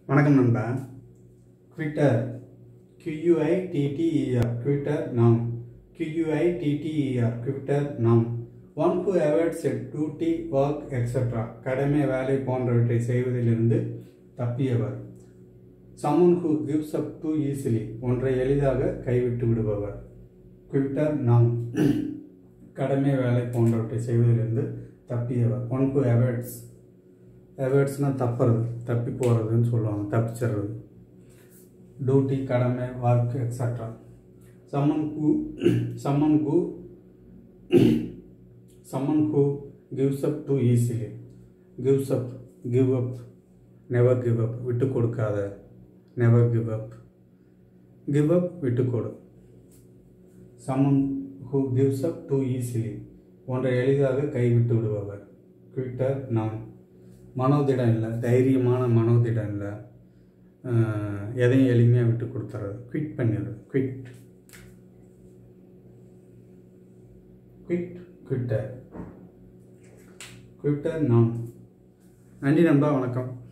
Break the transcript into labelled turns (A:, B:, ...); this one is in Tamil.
A: வணக்கம் நண்பா ட்விட்டர் QUITTER ட்விட்டர் நாம் QUITTER ட்விட்டர் நாம் one who awaits a duty work etc கடமை வேலை போன்றவற்றை செய்வதிலிருந்து தப்பியவர் someone who gives up too easily ஒன்றை எளிதாக கைவிட்டு விடுபவர் ட்விட்டர் நாம் கடமை வேலை போன்றவற்றை செய்வதிலிருந்து தப்பியவர் ஒன் who awaits அவேர்ட்ஸ்னால் தப்புறது தப்பி போகிறதுன்னு சொல்லுவாங்க தப்பிச்சிடுறது டியூட்டி கடமை work extra someone who someone who someone who gives up too easily gives up give up never give up விட்டு கொடுக்காத never give up give up விட்டு கொடு someone who gives up too easily ஒன்றை எளிதாக கைவிட்டு விடுபவர் ட்விட்டர் நான் மனோதிடம் இல்லை தைரியமான மனோதிடம் இல்லை அஹ், எதையும் எளிமையாக விட்டு கொடுத்துறது குவிட் பண்ணிடுறது குவிட் குவிட் குவிட்டர் குவிட்டர் நான் நன்றி நண்பா வணக்கம்